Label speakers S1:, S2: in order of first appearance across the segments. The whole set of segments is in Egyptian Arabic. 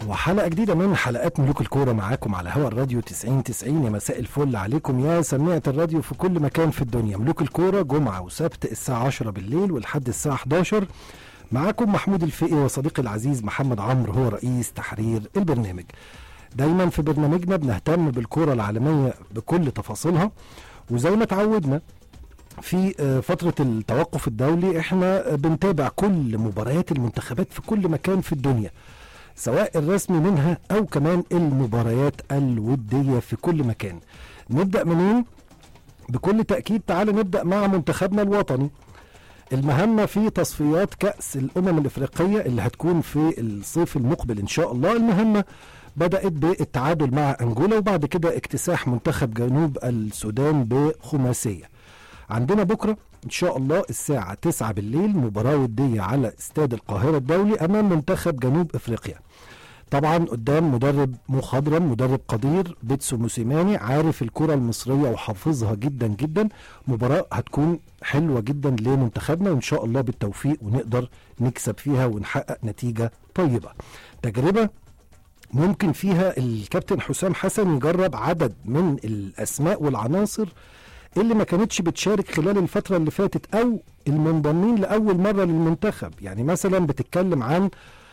S1: وحلقة جديدة من حلقات ملوك الكورة معاكم على هوا الراديو 90 90 يا مساء الفل عليكم يا سميعة الراديو في كل مكان في الدنيا ملوك الكورة جمعة وسبت الساعة 10 بالليل ولحد الساعة 11 معاكم محمود الفقي وصديقي العزيز محمد عمرو هو رئيس تحرير البرنامج دايما في برنامجنا بنهتم بالكرة العالمية بكل تفاصيلها وزي ما اتعودنا في آه، فترة التوقف الدولي احنا بنتابع كل مباريات المنتخبات في كل مكان في الدنيا سواء الرسمي منها او كمان المباريات الودية في كل مكان نبدأ منين؟ بكل تأكيد تعالى نبدأ مع منتخبنا الوطني المهمة في تصفيات كأس الأمم الإفريقية اللي هتكون في الصيف المقبل إن شاء الله المهمة بدأت بالتعادل مع أنجولا وبعد كده اكتساح منتخب جنوب السودان بخماسية عندنا بكرة إن شاء الله الساعة 9 بالليل مباراة ودية على استاد القاهرة الدولي أمام منتخب جنوب إفريقيا طبعا قدام مدرب مخضرم مدرب قدير بيتسو موسيماني عارف الكرة المصرية وحافظها جدا جدا مباراة هتكون حلوة جدا لمنتخبنا وإن شاء الله بالتوفيق ونقدر نكسب فيها ونحقق نتيجة طيبة تجربة ممكن فيها الكابتن حسام حسن يجرب عدد من الأسماء والعناصر اللي ما كانتش بتشارك خلال الفترة اللي فاتت أو المنضمين لأول مرة للمنتخب يعني مثلا بتتكلم عن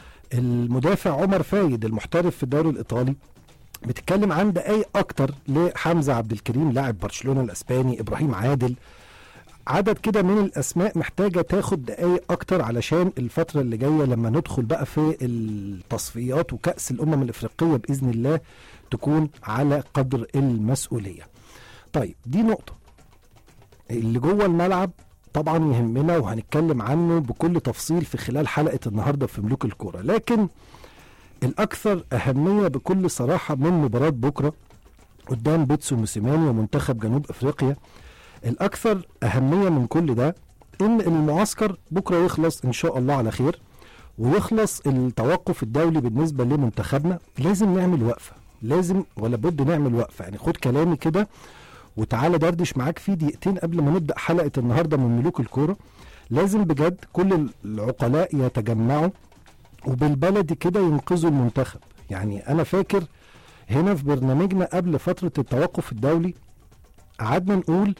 S1: المدافع عمر فايد المحترف في الدوري الإيطالي بتتكلم عن دقايق أكتر لحمزة عبد الكريم لاعب برشلونة الأسباني إبراهيم عادل عدد كده من الاسماء محتاجه تاخد دقايق اكتر علشان الفتره اللي جايه لما ندخل بقى في التصفيات وكاس الامم الافريقيه باذن الله تكون على قدر المسؤوليه. طيب دي نقطه. اللي جوه الملعب طبعا يهمنا وهنتكلم عنه بكل تفصيل في خلال حلقه النهارده في ملوك الكوره، لكن الاكثر اهميه بكل صراحه من مباراه بكره قدام بيتسو موسيماني ومنتخب جنوب افريقيا الاكثر اهميه من كل ده ان المعسكر بكره يخلص ان شاء الله على خير ويخلص التوقف الدولي بالنسبه لمنتخبنا لازم نعمل وقفه لازم ولا بد نعمل وقفه يعني خد كلامي كده وتعالى دردش معاك فيه دقيقتين قبل ما نبدا حلقه النهارده من ملوك الكوره لازم بجد كل العقلاء يتجمعوا وبالبلدي كده ينقذوا المنتخب يعني انا فاكر هنا في برنامجنا قبل فتره التوقف الدولي قعدنا نقول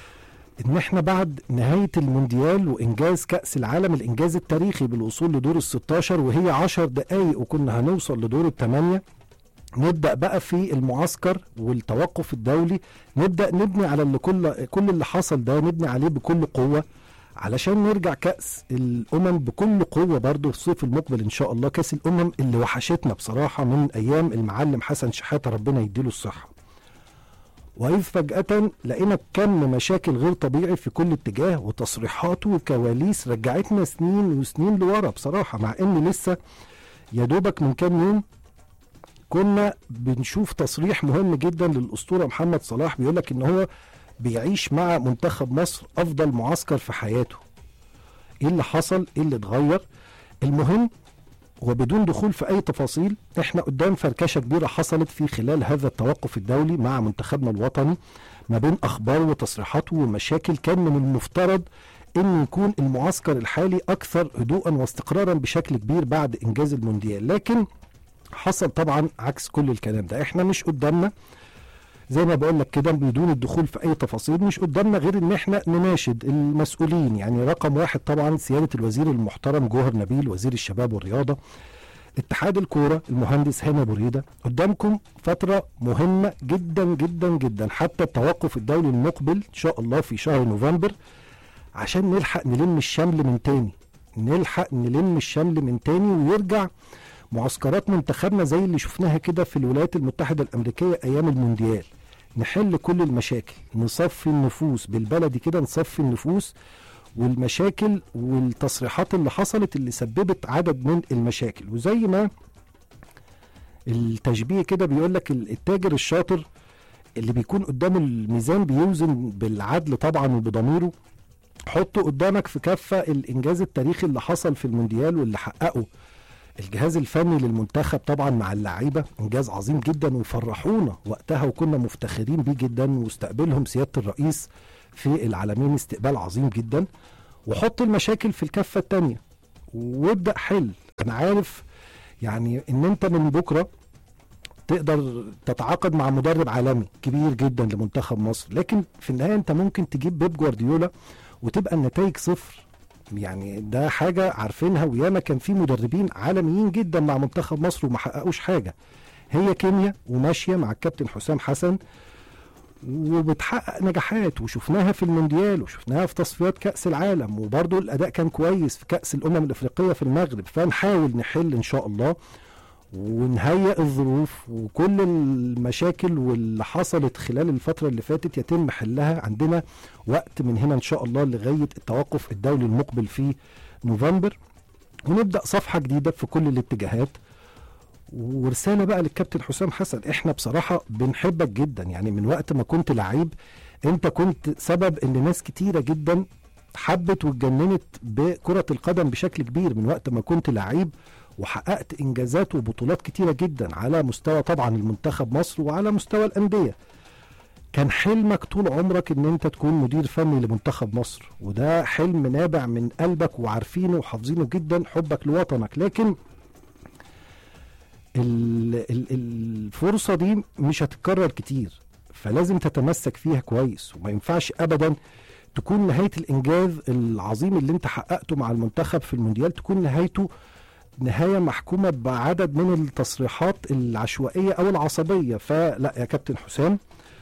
S1: ان احنا بعد نهاية المونديال وانجاز كأس العالم الانجاز التاريخي بالوصول لدور ال 16 وهي 10 دقايق وكنا هنوصل لدور الثمانية نبدأ بقى في المعسكر والتوقف الدولي نبدأ نبني على اللي كل كل اللي حصل ده نبني عليه بكل قوة علشان نرجع كأس الأمم بكل قوة برضه في الصيف المقبل إن شاء الله كأس الأمم اللي وحشتنا بصراحة من أيام المعلم حسن شحاتة ربنا يديله الصحة وإذ فجأة لقينا كم مشاكل غير طبيعي في كل اتجاه وتصريحات وكواليس رجعتنا سنين وسنين لورا بصراحة مع إن لسه يا دوبك من كام يوم كنا بنشوف تصريح مهم جدا للأسطورة محمد صلاح بيقولك إن هو بيعيش مع منتخب مصر أفضل معسكر في حياته إيه اللي حصل إيه اللي اتغير المهم وبدون دخول في اي تفاصيل احنا قدام فركشه كبيره حصلت في خلال هذا التوقف الدولي مع منتخبنا الوطني ما بين اخبار وتصريحات ومشاكل كان من المفترض ان يكون المعسكر الحالي اكثر هدوءا واستقرارا بشكل كبير بعد انجاز المونديال لكن حصل طبعا عكس كل الكلام ده احنا مش قدامنا زي ما بقول لك كده بدون الدخول في اي تفاصيل مش قدامنا غير ان احنا نناشد المسؤولين يعني رقم واحد طبعا سياده الوزير المحترم جوهر نبيل وزير الشباب والرياضه اتحاد الكوره المهندس هاني ابو ريده قدامكم فتره مهمه جدا جدا جدا حتى التوقف الدولي المقبل ان شاء الله في شهر نوفمبر عشان نلحق نلم الشمل من تاني نلحق نلم الشمل من تاني ويرجع معسكرات منتخبنا زي اللي شفناها كده في الولايات المتحدة الأمريكية أيام المونديال نحل كل المشاكل نصفي النفوس بالبلدي كده نصفي النفوس والمشاكل والتصريحات اللي حصلت اللي سببت عدد من المشاكل وزي ما التشبيه كده بيقول لك التاجر الشاطر اللي بيكون قدام الميزان بيوزن بالعدل طبعا وبضميره حطه قدامك في كفة الإنجاز التاريخي اللي حصل في المونديال واللي حققه الجهاز الفني للمنتخب طبعا مع اللعيبه انجاز عظيم جدا وفرحونا وقتها وكنا مفتخرين بيه جدا واستقبلهم سياده الرئيس في العالمين استقبال عظيم جدا وحط المشاكل في الكفه الثانيه وابدا حل انا عارف يعني ان انت من بكره تقدر تتعاقد مع مدرب عالمي كبير جدا لمنتخب مصر لكن في النهايه انت ممكن تجيب بيب جوارديولا وتبقى النتائج صفر يعني ده حاجه عارفينها وياما كان في مدربين عالميين جدا مع منتخب مصر وما حققوش حاجه هي كيمياء وماشيه مع الكابتن حسام حسن وبتحقق نجاحات وشفناها في المونديال وشفناها في تصفيات كأس العالم وبرضه الأداء كان كويس في كأس الأمم الأفريقية في المغرب فنحاول نحل إن شاء الله ونهيئ الظروف وكل المشاكل واللي حصلت خلال الفترة اللي فاتت يتم حلها عندنا وقت من هنا إن شاء الله لغاية التوقف الدولي المقبل في نوفمبر ونبدأ صفحة جديدة في كل الاتجاهات ورسالة بقى للكابتن حسام حسن احنا بصراحة بنحبك جدا يعني من وقت ما كنت لعيب انت كنت سبب ان ناس كتيرة جدا حبت واتجننت بكرة القدم بشكل كبير من وقت ما كنت لعيب وحققت انجازات وبطولات كتيره جدا على مستوى طبعا المنتخب مصر وعلى مستوى الانديه كان حلمك طول عمرك ان انت تكون مدير فني لمنتخب مصر وده حلم نابع من قلبك وعارفينه وحافظينه جدا حبك لوطنك لكن ال ال الفرصه دي مش هتتكرر كتير فلازم تتمسك فيها كويس وما ينفعش ابدا تكون نهايه الانجاز العظيم اللي انت حققته مع المنتخب في المونديال تكون نهايته نهايه محكومه بعدد من التصريحات العشوائيه او العصبيه فلا يا كابتن حسام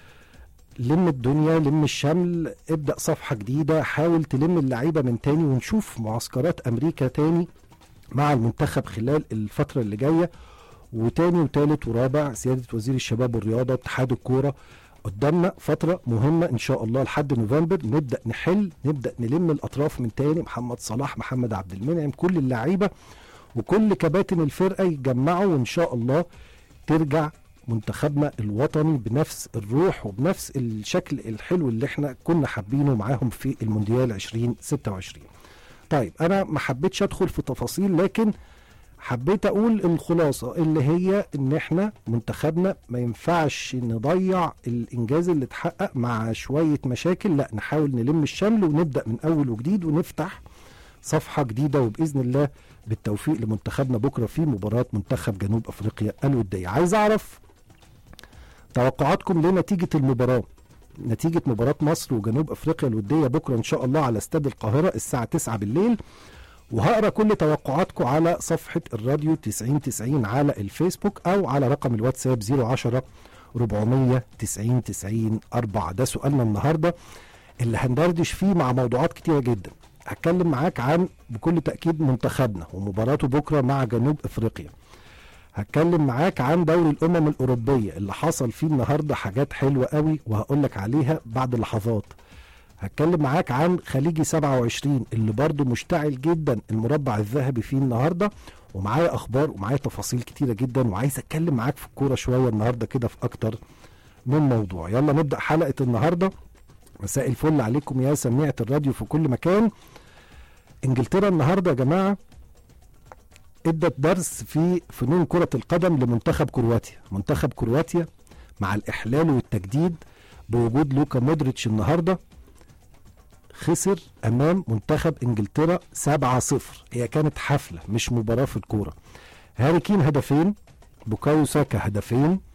S1: لم الدنيا لم الشمل ابدا صفحه جديده حاول تلم اللعيبه من تاني ونشوف معسكرات امريكا تاني مع المنتخب خلال الفتره اللي جايه وتاني وتالت ورابع سياده وزير الشباب والرياضه اتحاد الكوره قدامنا فترة مهمة إن شاء الله لحد نوفمبر نبدأ نحل نبدأ نلم الأطراف من تاني محمد صلاح محمد عبد المنعم كل اللعيبة وكل كباتن الفرقة يتجمعوا وإن شاء الله ترجع منتخبنا الوطني بنفس الروح وبنفس الشكل الحلو اللي احنا كنا حابينه معاهم في المونديال 2026 طيب انا ما حبيتش ادخل في تفاصيل لكن حبيت اقول الخلاصه اللي هي ان احنا منتخبنا ما ينفعش نضيع الانجاز اللي اتحقق مع شويه مشاكل لا نحاول نلم الشمل ونبدا من اول وجديد ونفتح صفحه جديده وباذن الله بالتوفيق لمنتخبنا بكره في مباراه منتخب جنوب افريقيا الوديه عايز اعرف توقعاتكم لنتيجه المباراه نتيجة مباراة مصر وجنوب افريقيا الودية بكرة ان شاء الله على استاد القاهرة الساعة 9 بالليل وهقرا كل توقعاتكم على صفحة الراديو 9090 على الفيسبوك او على رقم الواتساب 010 490 90 4 ده سؤالنا النهارده اللي هندردش فيه مع موضوعات كتيرة جدا هتكلم معاك عن بكل تأكيد منتخبنا ومباراته بكرة مع جنوب افريقيا هتكلم معاك عن دوري الامم الاوروبيه اللي حصل فيه النهارده حاجات حلوه قوي وهقول لك عليها بعد لحظات هتكلم معاك عن خليجي 27 اللي برضه مشتعل جدا المربع الذهبي فيه النهارده ومعايا اخبار ومعايا تفاصيل كتيره جدا وعايز اتكلم معاك في الكوره شويه النهارده كده في اكتر من موضوع يلا نبدا حلقه النهارده مساء الفل عليكم يا سميعه الراديو في كل مكان انجلترا النهارده يا جماعه ادت درس في فنون كرة القدم لمنتخب كرواتيا منتخب كرواتيا مع الإحلال والتجديد بوجود لوكا مودريتش النهاردة خسر أمام منتخب إنجلترا 7-0 هي كانت حفلة مش مباراة في الكورة هاري كين هدفين بوكايو ساكا هدفين